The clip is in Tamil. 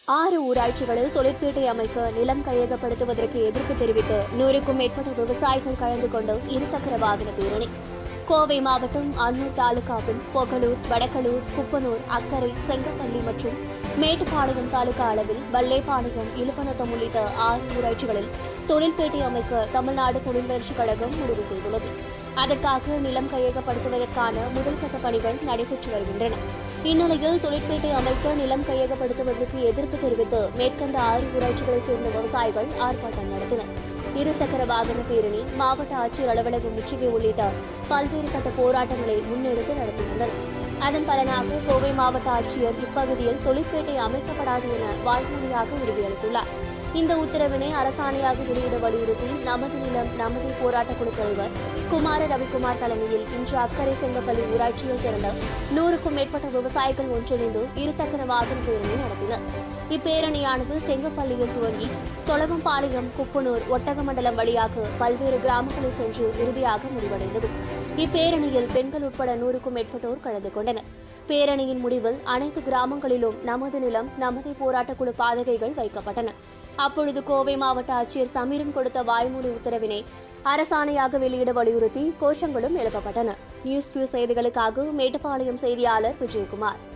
ஆறு ஊராட்சிகளில் தொழிற்பேட்டை அமைக்க நிலம் கையகப்படுத்துவதற்கு எதிர்ப்பு தெரிவித்து நூறுக்கும் மேற்பட்ட விவசாயிகள் கலந்து கொண்டு இருசக்கர வாகன பேரணி கோவை மாவட்டம் அன்னூர் தாலுகாவில் பொகலூர் வடக்கலூர் குப்பனூர் அக்கரை செங்கப்பள்ளி மற்றும் மேட்டுப்பாளையம் தாலுகா அளவில் வல்லேபாளையம் இலுப்பநத்தம் உள்ளிட்ட ஆறு ஊராட்சிகளில் தொழிற்பேட்டை அமைக்க தமிழ்நாடு தொழில் வளர்ச்சிக் கழகம் முடிவு செய்துள்ளது அதற்காக நிலம் கையகப்படுத்துவதற்கான முதல்கட்ட பணிகள் நடைபெற்று வருகின்றன இந்நிலையில் தொழிற்பேட்டை அமைக்க நிலம் கையகப்படுத்துவதற்கு எதிர்ப்பு தெரிவித்து மேற்கண்ட ஆறு ஊராட்சிகளைச் சேர்ந்த விவசாயிகள் ஆர்ப்பாட்டம் நடத்தினர் இருசக்கர வாகன பேரணி மாவட்ட ஆட்சியர் அலுவலகம் முற்றுகை உள்ளிட்ட பல்வேறு கட்ட போராட்டங்களை முன்னெடுத்து நடத்தியுள்ளனர் அதன் பலனாக கோவை மாவட்ட ஆட்சியர் இப்பகுதியில் தொழிற்பேட்டை அமைக்கப்படாது என வாய்மொழியாக உறுதியளித்துள்ளார் இந்த உத்தரவினை அரசாணையாக வெளியிட வலியுறுத்தி நமது நிலம் நமது போராட்ட குழு தலைவர் குமார ரவிக்குமார் தலைமையில் இன்று அக்கரை செங்கப்பள்ளி ஊராட்சியில் சேர்ந்த நூறுக்கும் மேற்பட்ட விவசாயிகள் ஒன்றிணைந்து இருசக்கர வாகன பேரணி நடத்தினர் இப்பேரணியானது செங்கப்பள்ளியில் துவங்கி சொலவம்பாளையம் குப்பனூர் ஒட்டகமண்டலம் வழியாக பல்வேறு கிராமங்களில் சென்று இறுதியாக முடிவடைந்தது இப்பேரணியில் பெண்கள் உட்பட நூறுக்கும் மேற்பட்டோர் கலந்து கொண்டனர் பேரணியின் முடிவில் அனைத்து கிராமங்களிலும் நமது நிலம் நமது போராட்டக்குழு பாதகைகள் வைக்கப்பட்டன அப்பொழுது கோவை மாவட்ட ஆட்சியர் சமீரன் கொடுத்த வாய்மொழி உத்தரவினை அரசாணையாக வெளியிட வலியுறுத்தி கோஷங்களும் எழுப்பப்பட்டன நியூஸ் கியூ செய்திகளுக்காக மேட்டுப்பாளையம் செய்தியாளர் விஜயகுமார்